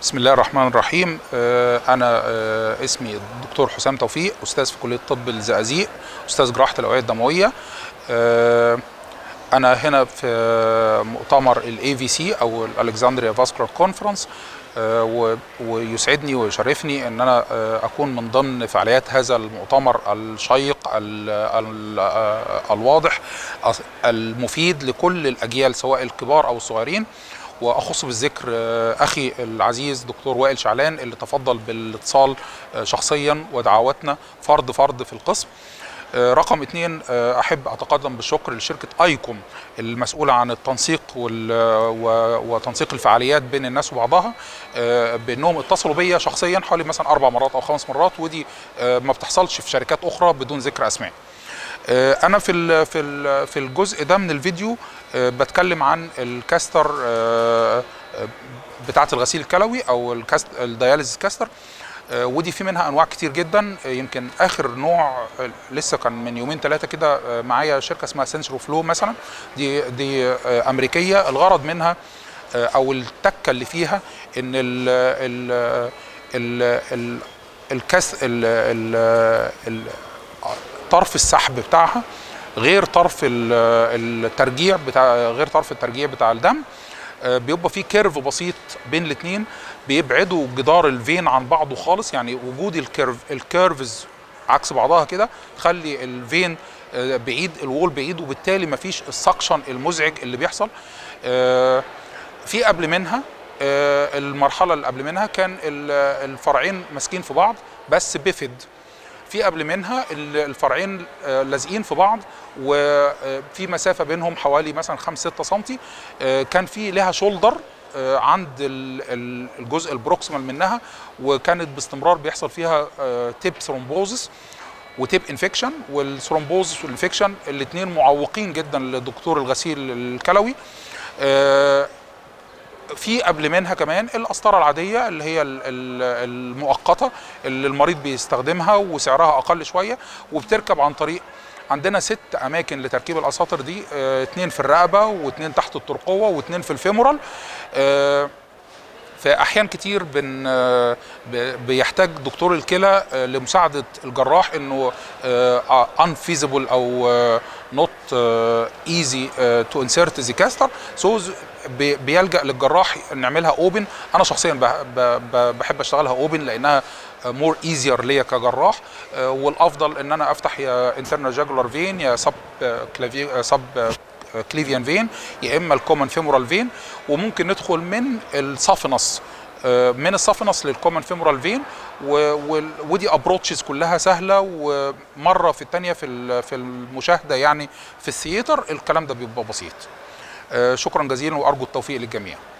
بسم الله الرحمن الرحيم آه، انا آه، اسمي الدكتور حسام توفيق استاذ في كليه طب الزقازيق استاذ جراحه الاوعيه الدمويه آه، انا هنا في مؤتمر الاي في سي او الالكسندريا فاسكولار كونفرنس ويسعدني ويشرفني ان انا اكون من ضمن فعاليات هذا المؤتمر الشيق ال ال الواضح المفيد لكل الاجيال سواء الكبار او الصغيرين واخص بالذكر اخي العزيز دكتور وائل شعلان اللي تفضل بالاتصال شخصيا ودعواتنا فرد فرد في القسم رقم اثنين احب اتقدم بالشكر لشركه ايكوم المسؤوله عن التنسيق وتنسيق الفعاليات بين الناس وبعضها بانهم اتصلوا بيا شخصيا حوالي مثلا اربع مرات او خمس مرات ودي ما بتحصلش في شركات اخرى بدون ذكر اسماء. انا في في في الجزء ده من الفيديو بتكلم عن الكاستر بتاعه الغسيل الكلوي او الكاست الدياليز كاستر ودي في منها انواع كتير جدا يمكن اخر نوع لسه كان من يومين ثلاثه كده معايا شركه اسمها سنسرو فلو مثلا دي دي امريكيه الغرض منها او التكه اللي فيها ان ال ال ال ال الكاس ال ال طرف السحب بتاعها غير طرف الترجيع بتاع غير طرف الترجيع بتاع الدم بيبقى فيه كيرف بسيط بين الاثنين بيبعدوا جدار الفين عن بعضه خالص يعني وجود الكيرف الكيرفز عكس بعضها كده تخلي الفين بعيد الوول بعيد وبالتالي مفيش السكشن المزعج اللي بيحصل في قبل منها المرحله اللي قبل منها كان الفرعين ماسكين في بعض بس بيفد في قبل منها الفرعين لازقين في بعض وفي مسافه بينهم حوالي مثلا 5 6 سم كان في لها شولدر عند الجزء البروكسيمال منها وكانت باستمرار بيحصل فيها تيب ثرومبوزس وتيب انفكشن والثرومبوزس والانفكشن الاثنين معوقين جدا لدكتور الغسيل الكلوي في قبل منها كمان القسطره العاديه اللي هي المؤقته اللي المريض بيستخدمها وسعرها اقل شويه وبتركب عن طريق عندنا ست اماكن لتركيب الاساطر دي اه اتنين في الرقبه واثنين تحت الترقوه واثنين في الفيمورال اه في احيان كتير بن بيحتاج دكتور الكلى لمساعده الجراح انه unfeasible او not easy to insert the caster so بيلجا للجراح نعملها اوبن انا شخصيا بحب اشتغلها اوبن لانها مور ايزير ليا كجراح والافضل ان انا افتح يا انترنال جاجولار فين يا سب كلافي سب كليفيان فين يا اما الكومن فيمورال فين وممكن ندخل من الصافنس من الصافنس للكومن فيمورال فين ودي ابروتشز كلها سهله ومره في الثانيه في في المشاهده يعني في الثياتر الكلام ده بيبقى بسيط شكرا جزيلا وارجو التوفيق للجميع